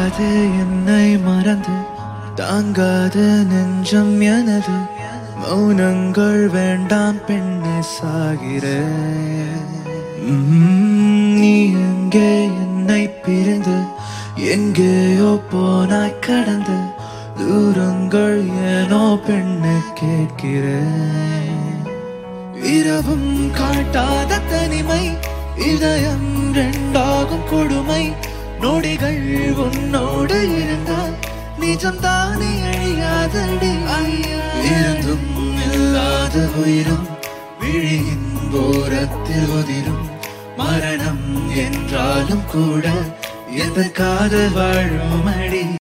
தாங்காது என்னை மறந்து தாங்காது நெஞ்சம் எனது மௌனங்கள் வேண்டாம் பெண்ணே சாகிறேன் உம், நீ எங்கே என்னை பிரிந்து எங்கேயோ போனாய் கடந்து தூரங்கள் ஏனோ பெண்ணை கேட்கிறேன் இரவும் காட்டாத தனிமை இதயம் ரெண்டாகும் கொடுமை நொடிகள் உன்னோடு இருந்தால் நிஜம் தானே அழியாதடி இருந்தும் இல்லாத உயிரும் விழியின் ஓரத்தில் உதிரும் மரணம் என்றாலும் கூட எந்த காதல் வாழும் அடி